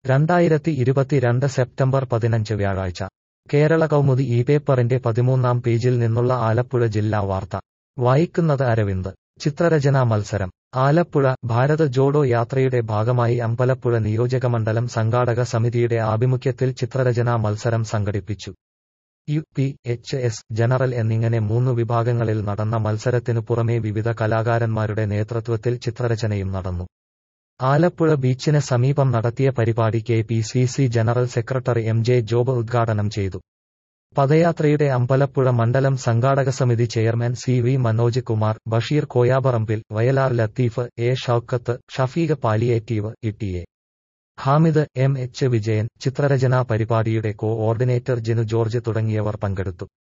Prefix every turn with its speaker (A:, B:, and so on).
A: രണ്ടായിരത്തി ഇരുപത്തിരണ്ട് സെപ്റ്റംബർ പതിനഞ്ച് വ്യാഴാഴ്ച കേരള കൗമുദി ഈ പേപ്പറിന്റെ പതിമൂന്നാം പേജിൽ നിന്നുള്ള ആലപ്പുഴ ജില്ലാ വാർത്ത വായിക്കുന്നത് അരവിന്ദ് ചിത്രരചനാ മത്സരം ആലപ്പുഴ ഭാരത് ജോഡോ യാത്രയുടെ ഭാഗമായി അമ്പലപ്പുഴ നിയോജകമണ്ഡലം സംഘാടക സമിതിയുടെ ആഭിമുഖ്യത്തിൽ ചിത്രരചനാ മത്സരം സംഘടിപ്പിച്ചു U P H S general എന്നിങ്ങനെ മൂന്നു വിഭാഗങ്ങളിൽ നടന്ന മത്സരത്തിനു പുറമെ വിവിധ കലാകാരന്മാരുടെ നേതൃത്വത്തിൽ ചിത്രരചനയും നടന്നു ആലപ്പുഴ ബീച്ചിന് സമീപം നടത്തിയ പരിപാടി K P C C general secretary M J Job ഉദ്ഘാടനം ചെയ്തു പദയാത്രയുടെ അമ്പലപ്പുഴ മണ്ഡലം സംഘാടക സമിതി chairman C V Manoj Kumar Basheer Koyaparambil Vayalar Latheef A Shoukath Shafeeq palliative E Hameed M H Vijayan ചിത്രരചനാ പരിപാടിയുടെ കോ ഓർഡിനേറ്റർ ജിനു ജോർജ് തുടങ്ങിയവർ പങ്കെടുത്തു